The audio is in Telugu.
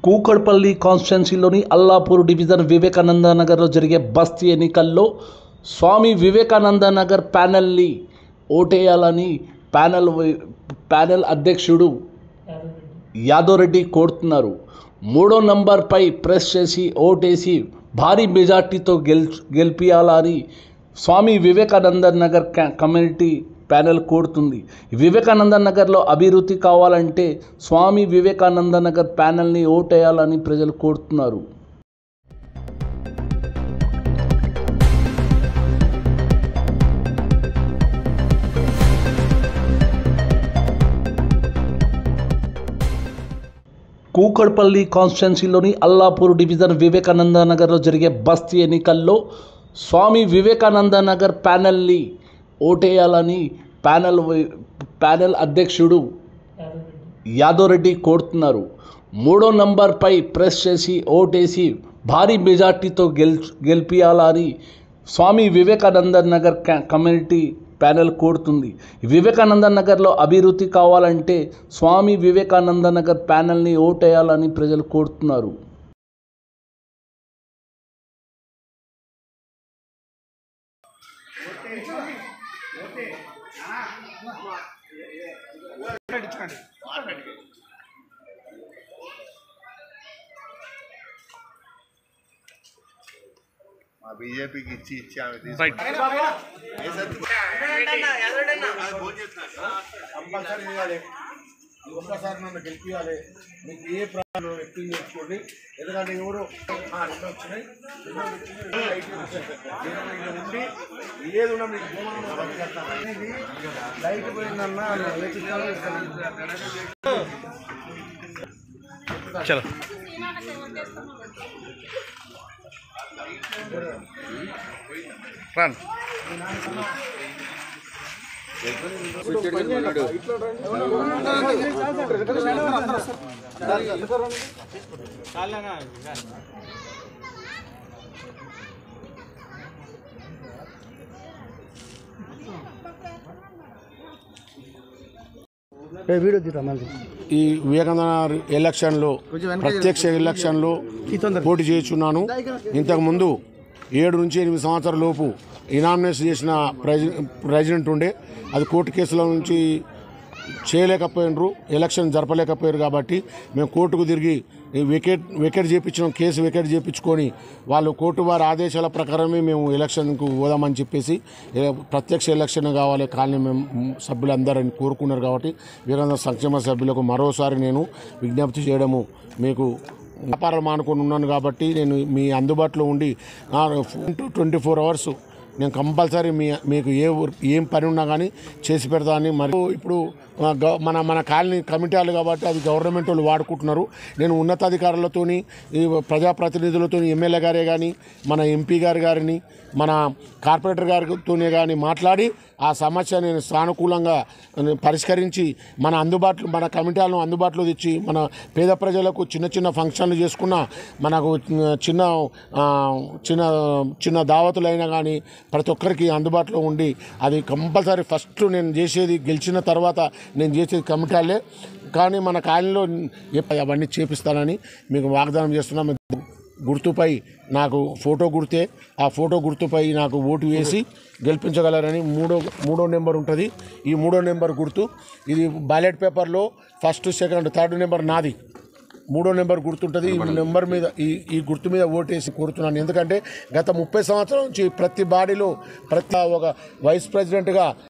కూకట్పల్లి కాన్స్టిట్యున్సీలోని అల్లాపూర్ డివిజన్ వివేకానంద నగర్లో జరిగే బస్తీ ఎన్నికల్లో స్వామి వివేకానంద నగర్ ప్యానెల్ని ఓటేయాలని ప్యానెల్ వై- ప్యానెల్ అధ్యక్షుడు యాదవ్ రెడ్డి కోరుతున్నారు మూడో నంబర్పై ప్రెస్ చేసి ఓటేసి భారీ మెజార్టీతో గెల్ గెలిపించాలని స్వామి వివేకానంద నగర్ క- కమ్యూనిటీ ప్యానెల్ కోరుతుంది వివేకానంద నగర్లో అభివృద్ధి కావాలంటే స్వామి వివేకానంద నగర్ ప్యానెల్ని ఓటేయాలని ప్రజలు కోరుతున్నారు కూకట్పల్లి కాన్స్టిట్యున్సీలోని అల్లాపూర్ డివిజన్ వివేకానంద నగర్లో జరిగే బస్తీ ఎన్నికల్లో స్వామి వివేకానంద నగర్ ప్యానెల్ని ఓటేయాలని ప్యానెల్ వై- ప్యానెల్ అధ్యక్షుడు యాదవ్ రెడ్డి కోరుతున్నారు మూడో నంబర్పై ప్రెస్ చేసి ఓటేసి భారీ మెజార్టీతో గెల్ గెలిపించాలని స్వామి వివేకానంద నగర్ క- కమ్యూనిటీ ప్యానెల్ కోరుతుంది వివేకానంద నగర్లో అభివృద్ధి కావాలంటే స్వామి వివేకానంద నగర్ ప్యానెల్ని ఓటేయాలని ప్రజలు కోరుతున్నారు మా బీజేపీకి ఇచ్చి ఇచ్చి ఆమె రైట్ కంపల్సరీ చేయాలి ఒక్కసారి నన్ను గెలిపించాలి మీకు ఏ ప్రాబ్లం వ్యక్తం చేసుకోండి ఎందుకంటే ఎవరు ఆ, రెండు వచ్చినాయి రెండు వచ్చినాయి, లైట్ వచ్చినాయి. నేను ఇక్కడ ఉండి ఏది ఉన్నా మీకు భూమానం పని చేస్తాను అనేది లైట్ పోయిందన్నా ఏ చిత్రాలు చలో రాన్ ఈ వివేకానంద ఎలక్షన్లో ప్రత్యక్ష ఎలక్షన్లో పోటీ చేస్తున్నాను ఇంతకుముందు ఏడు నుంచి ఎనిమిది సంవత్సరాల లోపు ఇనామినేషన్ చేసిన ప్రెసి ప్రెసిడెంట్ ఉండే అది కోర్టు కేసుల నుంచి చేయలేకపోయినరు ఎలక్షన్ జరపలేకపోయారు కాబట్టి మేము కోర్టుకు తిరిగి ఈ వికెట్ వికెట్ చేయించడం కేసు వికెట్ చేయించుకొని వాళ్ళు కోర్టు వారి ఆదేశాల ప్రకారమే మేము ఎలక్షన్కు పోదామని చెప్పేసి ఏ- ప్రత్యక్ష ఎలక్షన్ కావాలి కాలనీ మేము సభ్యులందరని కోరుకున్నారు కాబట్టి వీరందరూ సంక్షేమ సభ్యులకు మరోసారి నేను విజ్ఞప్తి చేయడము మీకు వ్యాపారం మానుకొని ఉన్నాను కాబట్టి నేను మీ అందుబాటులో ఉండి ట్వంటీ ఫోర్ అవర్స్ నేను కంపల్సరీ మీ మీకు ఏ ఊర్- ఏం పని ఉన్నా కానీ చేసి పెడతా అని మరి ఇప్పుడు ఆ, గవ- మన మన కాలనీ కమిటీలు కాబట్టి అది గవర్నమెంట్ వాళ్ళు వాడుకుంటున్నారు నేను ఉన్నతాధికారులతోని ఈ ప్రజాప్రతినిధులతో ఎమ్మెల్యే గారే కానీ మన ఎంపీ గారి గారిని మన కార్పొరేటర్ గారితోనే కానీ మాట్లాడి ఆ సమస్య నేను సానుకూలంగా పరిష్కరించి మన అందుబాటులో మన కమిటీలను అందుబాటులో తెచ్చి మన పేద ప్రజలకు చిన్న చిన్న ఫంక్షన్లు చేసుకున్న మనకు చిన్న ఆ, చిన్న చిన్న దావతులైనా కానీ ప్రతి ఒక్కరికి అందుబాటులో ఉండి అది కంపల్సరీ ఫస్ట్ నేను చేసేది గెలిచిన తర్వాత నేను చేసేది కమిటీలే కానీ మన కాలనీలో ఎప్ప- అవన్నీ చేపిస్తానని మీకు వాగ్దానం చేస్తున్నాం గుర్తుపై నాకు ఫోటో గుర్తే ఆ ఫోటో గుర్తుపై నాకు ఓటు వేసి గెలిపించగలరని మూడో మూడో నెంబర్ ఉంటుంది ఈ మూడో నెంబర్ గుర్తు ఇది బ్యాలెట్ పేపర్లో ఫస్ట్ సెకండ్ థర్డ్ నెంబర్ నాది మూడో నెంబర్ గుర్తుంటుంది ఈ నెంబర్ మీద ఈ ఈ గుర్తు మీద ఓటేసి కోరుతున్నాను ఎందుకంటే గత ముప్పై సంవత్సరాల నుంచి ప్రతి బాడీలో ప్రతి ఒక వైస్ ప్రెసిడెంట్గా